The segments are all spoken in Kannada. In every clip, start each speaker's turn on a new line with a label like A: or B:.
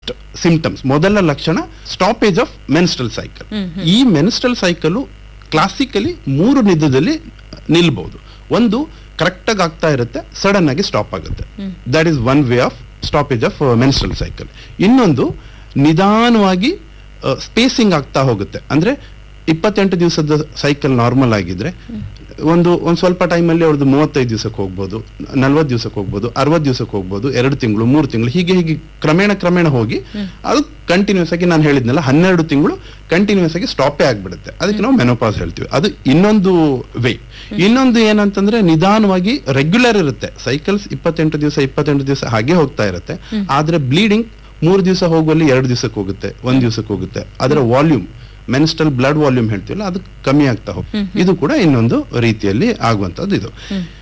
A: ಫಸ್ಟ್ ಸಿಂಪ್ಟಮ್ಸ್ ಮೊದಲ ಲಕ್ಷಣ ಸ್ಟಾಪೇಜ್ ಆಫ್ ಮೆನ್ಸ್ಟ್ರಲ್ ಸೈಕಲ್ ಈ ಮೆನ್ಸ್ಟ್ರಲ್ ಸೈಕಲ್ ಕ್ಲಾಸಿಕಲಿ ಮೂರು ನಿದ್ದದಲ್ಲಿ ನಿಲ್ಬಹುದು ಒಂದು ಕರೆಕ್ಟ್ ಆಗಿ ಆಗ್ತಾ ಇರುತ್ತೆ ಸಡನ್ ಆಗಿ ಸ್ಟಾಪ್ ಆಗುತ್ತೆ that is one way of stoppage of menstrual cycle ಇನ್ನೊಂದು ನಿಧಾನವಾಗಿ ಸ್ಪೇಸಿಂಗ್ ಆಗ್ತಾ ಹೋಗುತ್ತೆ ಅಂದ್ರೆ ಇಪ್ಪತ್ತೆಂಟು ದಿವಸದ ಸೈಕಲ್ ನಾರ್ಮಲ್ ಆಗಿದ್ರೆ ಒಂದು ಒಂದ್ ಸ್ವಲ್ಪ ಟೈಮಲ್ಲಿ ಅವ್ರದ್ದು ಮೂವತ್ತೈದು ದಿವಸಕ್ಕೆ ಹೋಗ್ಬೋದು ನಲ್ವತ್ತು ದಿವಸಕ್ಕೆ ಹೋಗ್ಬೋದು ಅರವತ್ತು ದಿವಸಕ್ಕೆ ಹೋಗ್ಬೋದು ಎರಡು ತಿಂಗಳು ಮೂರು ತಿಂಗಳು ಹೀಗೆ ಹೀಗೆ ಕ್ರಮೇಣ ಕ್ರಮೇಣ ಹೋಗಿ ಅದು ಕಂಟಿನ್ಯೂಸ್ ಆಗಿ ನಾನು ಹೇಳಿದ್ನಲ್ಲ ಹನ್ನೆರಡು ತಿಂಗಳು ಕಂಟಿನ್ಯೂಸ್ ಆಗಿ ಸ್ಟಾಪೇ ಆಗ್ಬಿಡುತ್ತೆ ಅದಕ್ಕೆ ನಾವು ಮೆನೋಪಾಸ್ ಹೇಳ್ತೀವಿ ಅದು ಇನ್ನೊಂದು ವೇ ಇನ್ನೊಂದು ಏನಂತಂದ್ರೆ ನಿಧಾನವಾಗಿ ರೆಗ್ಯುಲರ್ ಇರುತ್ತೆ ಸೈಕಲ್ಸ್ ಇಪ್ಪತ್ತೆಂಟು ದಿವಸ ಇಪ್ಪತ್ತೆಂಟು ದಿವಸ ಹಾಗೆ ಹೋಗ್ತಾ ಇರುತ್ತೆ ಆದ್ರೆ ಬ್ಲೀಡಿಂಗ್ ಮೂರು ದಿವಸ ಹೋಗುವಲ್ಲಿ ಎರಡು ದಿವಸಕ್ಕೆ ಹೋಗುತ್ತೆ ಒಂದ್ ದಿವಸಕ್ಕೆ ಹೋಗುತ್ತೆ ಅದರ ವಾಲ್ಯೂಮ್ ಮೆನ್ಸ್ಟಲ್ ಬ್ಲಡ್ ವಾಲ್ಯೂಮ್ ಹೇಳ್ತೀವಲ್ಲ ಅದು ಕಮ್ಮಿ ಆಗ್ತಾ ಹೋಗುತ್ತೆ ಇದು ಕೂಡ ಇನ್ನೊಂದು ರೀತಿಯಲ್ಲಿ ಆಗುವಂತದ್ದು ಇದು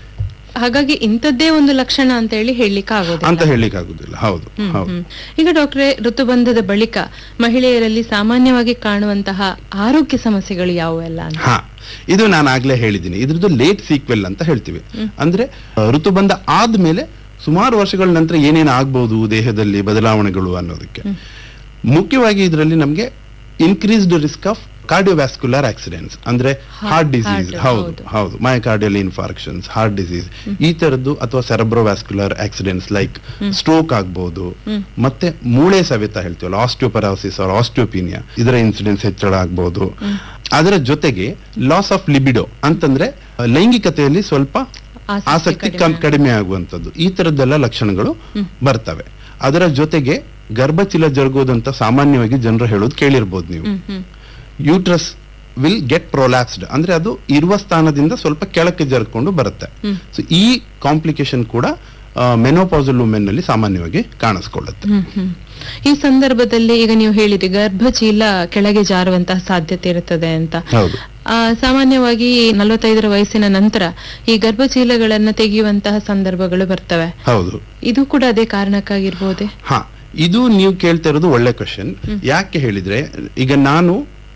B: ಹಾಗಾಗಿ ಇಂಥದ್ದೇ ಒಂದು ಲಕ್ಷಣ ಅಂತ ಹೇಳಿ ಹೇಳಲಿಕ್ಕೆ ಆಗೋದಿಲ್ಲ
A: ಅಂತ ಹೇಳಲಿಕ್ಕೆ ಆಗುದಿಲ್ಲ ಹೌದು ಹೌದು
B: ಹ್ಮ್. ಈಗ ಡಾಕ್ಟ್ರೆ ಋತುಬಂಧದ ಬಳಿಕ ಮಹಿಳೆಯರಲ್ಲಿ ಸಾಮಾನ್ಯವಾಗಿ ಕಾಣುವಂತಹ ಆರೋಗ್ಯ ಸಮಸ್ಯೆಗಳು ಯಾವುವೆಲ್ಲ ಅಂತ
A: ಹಾ ಇದು ನಾನು ಆಗ್ಲೇ ಹೇಳಿದ್ದೀನಿ ಇದ್ರದ್ದು ಲೇಟ್ ಸೀಕ್ವೆಲ್ ಅಂತ ಹೇಳ್ತೀವಿ ಅಂದ್ರೆ ಆ, ಋತುಬಂಧ ಆದ್ಮೇಲೆ ಸುಮಾರು ವರ್ಷಗಳ ನಂತರ ಏನೇನು ಆಗ್ಬಹುದು ದೇಹದಲ್ಲಿ ಬದಲಾವಣೆಗಳು ಅನ್ನೋದಕ್ಕೆ ಮುಖ್ಯವಾಗಿ ಇದರಲ್ಲಿ ನಮಗೆ increased risk of cardiovascular accidents ಅಂದ್ರೆ ಹಾರ್ಟ್ ಡಿಸೀಸ್
B: heart,
A: ಹೌದು
B: ಹೌದು.
A: ಹೌದು ಮಯೋಕಾರ್ಡಿಯಲ್ ಇನ್ಫಾರ್ಕ್ಷನ್ಸ್ ಹಾರ್ಟ್ ಡಿಸೀಸ್ ಈ ತರದ್ದು ಅಥವಾ ಸೆರಬ್ರೋವ್ಯಾಸ್ಕ್ಯುಲರ್ ಆಕ್ಸಿಡೆಂಟ್ಸ್ ಲೈಕ್ ಸ್ಟ್ರೋಕ್ ಆಗ್ಬಹುದು ಮತ್ತೆ ಮೂಳೆ ಸವೆತ ಹೇಳ್ತೀವಲ್ಲ ಆಸ್ಟಿಯೋಪರಾಸಿಸ್ ಆರ್ ಆಸ್ಟಿಯೋಪಿನಿಯಾ ಇದರ ಇನ್ಸಿಡೆನ್ಸ್ ಹೆಚ್ಚಳ ಆಗ್ಬಹುದು ಅದರ ಜೊತೆಗೆ ಲಾಸ್ ಆಫ್ ಲಿಬಿಡೋ ಅಂತಂದ್ರೆ ಆ, ಲೈಂಗಿಕತೆಯಲ್ಲಿ ಸ್ವಲ್ಪ
B: ಆಸಕ್ತಿ
A: ಆಸಕ್ತಿ
B: ಕಡಿಮೆ
A: ಕಮ್- ಕಡಿಮೆ ಆಗುವಂತದ್ದು ಈ ತರದ್ದೆಲ್ಲ ಲಕ್ಷಣಗಳು ಬರ್ತವೆ ಅದರ ಜೊತೆಗೆ ಗರ್ಭಚೀಲ ಜರುಗೋದಂತ ಸಾಮಾನ್ಯವಾಗಿ ಜನರು ಹೇಳೋದು ಕೇಳಿರ್ಬೋದು ನೀವು
B: hmm hmm
A: uterus will get prolapsed ಅಂದ್ರೆ ಅದು ಇರುವ ಸ್ಥಾನದಿಂದ ಸ್ವಲ್ಪ ಕೆಳಕ್ಕೆ ಜರ್ಕೊಂಡು ಬರುತ್ತೆ ಸೊ ಈ ಕಾಂಪ್ಲಿಕೇಶನ್ ಕೂಡ ಮೆನೋಪಾಸಲ್ ವುಮೆನ್ ನಲ್ಲಿ ಸಾಮಾನ್ಯವಾಗಿ ಕಾಣಿಸ್ಕೊಳ್ಳುತ್ತೆ
B: ಹ್ಮ್ ಹ್ಮ್. ಈ ಸಂದರ್ಭದಲ್ಲಿ ಈಗ ನೀವು ಹೇಳಿದ್ರಿ ಗರ್ಭಚೀಲ ಕೆಳಗೆ ಜಾರುವಂತಹ ಸಾಧ್ಯತೆ ಇರುತ್ತದೆ ಅಂತ
A: ಹೌದು
B: ಆ, ಸಾಮಾನ್ಯವಾಗಿ ನಲವತ್ತೈದರ ವಯಸ್ಸಿನ ನಂತರ ಈ ಗರ್ಭಚೀಲಗಳನ್ನ ತೆಗೆಯುವಂತಹ ಸಂದರ್ಭಗಳು ಬರ್ತವೆ
A: ಹೌದು
B: ಇದು ಕೂಡ ಅದೇ ಕಾರಣಕ್ಕಾಗಿರ್ಬೋದೆ
A: ಹಾ ಇದು ನೀವು ಕೇಳ್ತಾ ಇರೋದು ಒಳ್ಳೆ ಕ್ವಶನ್ ಯಾಕೆ ಹೇಳಿದ್ರೆ ಈಗ ನಾನು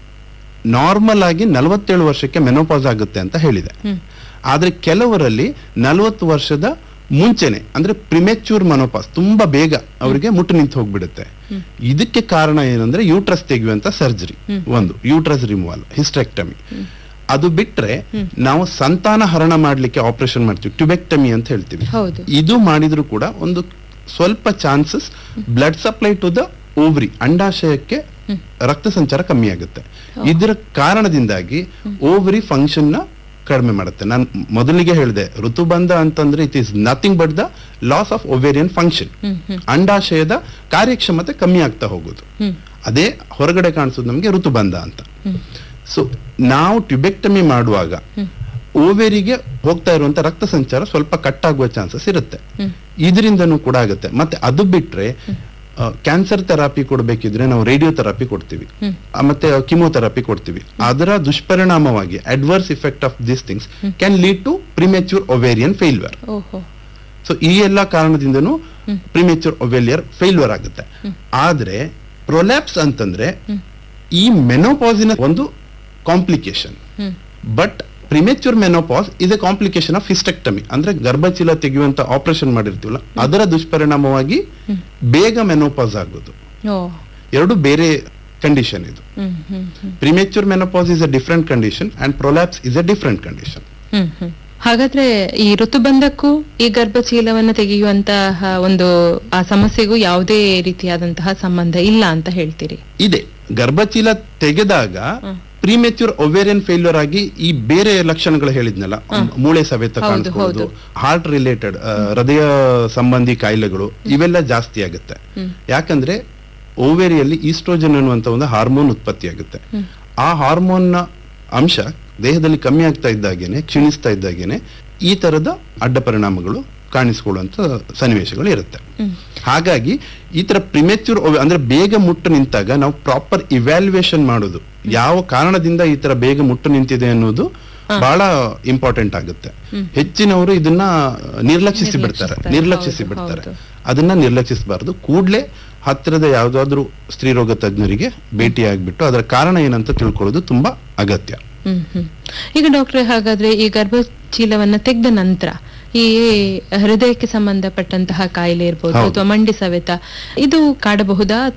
A: ನಾರ್ಮಲ್ ಆಗಿ ನಲವತ್ತೇಳು ವರ್ಷಕ್ಕೆ ಮೆನೋಪಾಸ್ ಆಗುತ್ತೆ ಅಂತ ಹೇಳಿದೆ
B: ಹ್ಮ್.
A: ಆದ್ರೆ ಕೆಲವರಲ್ಲಿ ನಲವತ್ತು ವರ್ಷದ ಮುಂಚೆನೆ ಅಂದ್ರೆ ಪ್ರಿಮೆಚ್ಯೂರ್ ಮನೋಪಾಸ್ ತುಂಬಾ ಬೇಗ ಅವರಿಗೆ ಮುಟ್ಟು ನಿಂತು ಹೋಗ್ಬಿಡುತ್ತೆ ಇದಕ್ಕೆ ಕಾರಣ ಏನಂದ್ರೆ ಯೂಟ್ರಸ್ ತೆಗೆಯುವಂತ ಸರ್ಜರಿ ಒಂದು ಯೂಟ್ರಸ್ ರಿಮೂವಲ್ ಹಿಸ್ಟ್ರೆಕ್ಟಮಿ ಅದು ಬಿಟ್ರೆ ನಾವು ಸಂತಾನ ಹರಣ ಮಾಡ್ಲಿಕ್ಕೆ ಆಪರೇಷನ್ ಮಾಡ್ತೀವಿ ಟ್ಯುಬೆಕ್ಟಮಿ ಅಂತ ಹೇಳ್ತೀವಿ
B: ಹೌದು
A: ಇದು ಮಾಡಿದ್ರು ಕೂಡ ಒಂದು ಸ್ವಲ್ಪ chances blood supply to the ovary ಅಂಡಾಶಯಕ್ಕೆ ರಕ್ತ ಸಂಚಾರ ಕಮ್ಮಿ ಆಗುತ್ತೆ ಇದರ ಕಾರಣದಿಂದಾಗಿ ಓವರಿ ಫಂಕ್ಷನ್ ನ ಕಡಿಮೆ ಮಾಡುತ್ತೆ ನಾನು ಮೊದಲಿಗೆ ಹೇಳಿದೆ ಋತುಬಂಧ ಅಂತಂದ್ರೆ it is nothing but the loss of ovarian function
B: hmm hmm
A: ಅಂಡಾಶಯದ ಕಾರ್ಯಕ್ಷಮತೆ ಕಮ್ಮಿ ಆಗ್ತಾ ಹೋಗುದು
B: ಹ್ಮ್
A: ಅದೇ ಹೊರಗಡೆ ಕಾಣಿಸೋದು ನಮಗೆ ಋತುಬಂಧ ಅಂತ
B: ಹ್ಮ್.
A: ಸೊ ನಾವು ಟ್ಯುಬೆಕ್ಟಮಿ ಮಾಡುವಾಗ ಓವೇರಿಗೆ ಹೋಗ್ತಾ ಇರುವಂತ ರಕ್ತ ಸಂಚಾರ ಸ್ವಲ್ಪ ಕಟ್ ಆಗುವ ಚಾನ್ಸಸ್ ಇರುತ್ತೆ ಇದರಿಂದನೂ ಕೂಡ ಆಗುತ್ತೆ ಮತ್ತೆ ಅದು ಬಿಟ್ರೆ ಕ್ಯಾನ್ಸರ್ ಥೆರಪಿ ಕೊಡಬೇಕಿದ್ರೆ ನಾವು ರೇಡಿಯೋ ಥೆರಪಿ ಕೊಡ್ತೀವಿ ಆ, ಮತ್ತೆ ಕಿಮೋಥೆರಪಿ ಕೊಡ್ತೀವಿ ಅದರ ದುಷ್ಪರಿಣಾಮವಾಗಿ adverse effect of this things can lead to premature ovarian failure
B: ಓಹೋ
A: ಸೊ ಈ ಎಲ್ಲ ಕಾರಣದಿಂದನೂ ಪ್ರಿಮೆಚೂರ್ ಒವೆಲಿಯರ್ ಫೇಲ್ಯೂರ್ ಆಗುತ್ತೆ ಆದ್ರೆ ಪ್ರೊಲ್ಯಾಪ್ಸ್ ಅಂತಂದ್ರೆ ಈ ಮೆನೋಪಾಸಿನ ಒಂದು complication
B: hmm
A: but premature menopause is a complication of hysterectomy ಅಂದ್ರೆ ಗರ್ಭಚೀಲ ತೆಗೆಯುವಂತ ಆಪರೇಷನ್ ಮಾಡಿರ್ತೀವಲ್ಲ ಅದರ ದುಷ್ಪರಿಣಾಮವಾಗಿ ಬೇಗ ಮೆನೋಪಾಸ್ ಆಗೋದು
B: ಓ
A: ಎರಡು ಬೇರೆ ಕಂಡೀಷನ್ ಇದು
B: hmm hmm hmm
A: premature menopause is a different condition and prolapse is a different condition
B: hmm hmm ಹಾಗಾದ್ರೆ ಈ ಋತುಬಂಧಕ್ಕೂ ಈ ಗರ್ಭಚೀಲವನ್ನ ತೆಗೆಯುವಂತಹ ಒಂದು ಆ ಸಮಸ್ಯೆಗೂ ಯಾವುದೇ ರೀತಿಯಾದಂತಹ ಸಂಬಂಧ ಇಲ್ಲ ಅಂತ ಹೇಳ್ತೀರಿ
A: ಇದೆ ಗರ್ಭಚೀಲ ತೆಗೆದಾಗ ಪ್ರಿಮೆಚ್ಯೂರ್ ಒವೇರಿಯನ್ ಫೇಲ್ಯೂರ್ ಆಗಿ ಈ ಬೇರೆ ಲಕ್ಷಣಗಳು ಹೇಳಿದ್ನಲ್ಲ ಮೂಳೆ ಸವೆತ
B: ಹೌದು,
A: ಕಾಣಿಸ್ಕೊಳ್ಳೋದು ಹಾರ್ಟ್ ರಿಲೇಟೆಡ್ ಹೃದಯ ಸಂಬಂಧಿ ಕಾಯಿಲೆಗಳು ಇವೆಲ್ಲ ಜಾಸ್ತಿ ಆಗುತ್ತೆ ಯಾಕಂದ್ರೆ ಓವೇರಿಯಲ್ಲಿ ಈಸ್ಟ್ರೋಜನ್ ಅನ್ನುವಂತ ಒಂದು ಹಾರ್ಮೋನ್ ಉತ್ಪತ್ತಿ ಆಗುತ್ತೆ ಆ ಹಾರ್ಮೋನ್ ನ ಅಂಶ ದೇಹದಲ್ಲಿ ಕಮ್ಮಿ ಆಗ್ತಾ ಇದ್ದಾಗೇನೆ ಕ್ಷೀಣಿಸ್ತಾ ಇದ್ದಾಗೇನೆ ಈ ತರದ ಅಡ್ಡ ಪರಿಣಾಮಗಳು ಕಾಣಿಸ್ಕೊಳ್ಳುವಂತ ಸನ್ನಿವೇಶಗಳು ಇರುತ್ತೆ ಹಾಗಾಗಿ ಈ ತರ ಪ್ರಿಮೆಚ್ಯೂರ್ ಅಂದ್ರೆ ಬೇಗ ಮುಟ್ಟು ನಿಂತಾಗ ನಾವು ಪ್ರಾಪರ್ ಇವ್ಯಾಲ್ಯೂಯೇಷನ್ ಮಾಡೋದು ಯಾವ ಕಾರಣದಿಂದ ಈ ತರ ಬೇಗ ಮುಟ್ಟು ನಿಂತಿದೆ ಅನ್ನೋದು ಬಹಳ ಇಂಪಾರ್ಟೆಂಟ್ ಆಗುತ್ತೆ ಹೆಚ್ಚಿನವರು ಇದನ್ನ ನಿರ್ಲಕ್ಷಿಸಿ ಬಿಡ್ತಾರೆ
B: ನಿರ್ಲಕ್ಷಿಸ್ತಾರೆ.
A: ನಿರ್ಲಕ್ಷಿಸಿ
B: ಹೌದು,
A: ಬಿಡ್ತಾರೆ
B: ಹೌದು.
A: ಅದನ್ನ ನಿರ್ಲಕ್ಷಿಸಬಾರದು ಕೂಡ್ಲೆ ಹತ್ತಿರದ ಯಾವ್ದಾದ್ರು ಸ್ತ್ರೀರೋಗ ತಜ್ಞರಿಗೆ ಭೇಟಿ ಆಗ್ಬಿಟ್ಟು ಅದರ ಕಾರಣ ಏನಂತ ತಿಳ್ಕೊಳ್ಳೋದು ತುಂಬಾ ಅಗತ್ಯ
B: ಹ್ಮ್ ಹ್ಮ್ ಈಗ ಡಾಕ್ಟ್ರೆ ಹಾಗಾದ್ರೆ ಈ ಗರ್ಭಚೀಲವನ್ನ ತೆಗೆದ ನಂತರ ಈ ಹೃದಯಕ್ಕೆ ಸಂಬಂಧಪಟ್ಟಂತಹ ಕಾಯಿಲೆ ಇರ್ಬೋದು
A: ಹೌದು.
B: ಅಥವಾ ಮಂಡಿ ಸವೆತ ಇದು ಕಾಡಬಹುದಾ